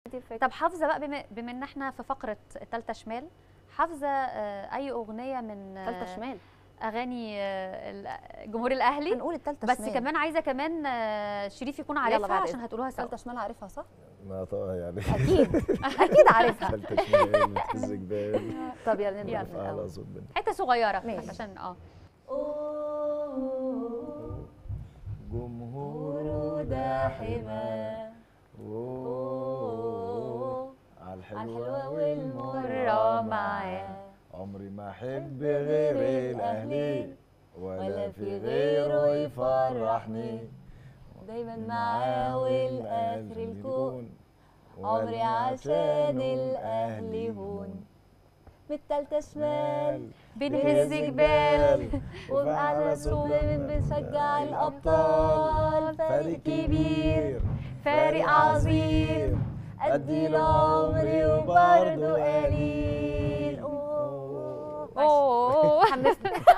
دي الفكره طب حافظه بقى بما, بما ان احنا في فقره التالتة شمال حافظه آه، اي اغنيه من آه، ثالثه شمال اغاني آه، ال- الجمهور الاهلي هنقول الثالثه بس شمال كمان عايزه كمان آه، شريف يكون يلا عارفها بعد عشان إذنك. هتقولوها سوا الثالثه شمال عارفها صح ما طبعا يعني اكيد اكيد عارفها ثالثة شمال بتهز جبال طب يلا نبدا يلا. من على الأول. صوت بنت حته صغيره ماشي. عشان اه جمهور داحمة أوه، على الحلوة والمرة معاه عمري ما أحب غير الأهلي ولا في غيره يفرحني دايما معاه والاخر الكون عمري عشان الاهل يهون من التالتة شمال بنهز جبال وبأعلى صوت بنشجع الأبطال فريق كبير فارق عظيم أدي له عمري وبرضه قليل أوه. اوه حمستني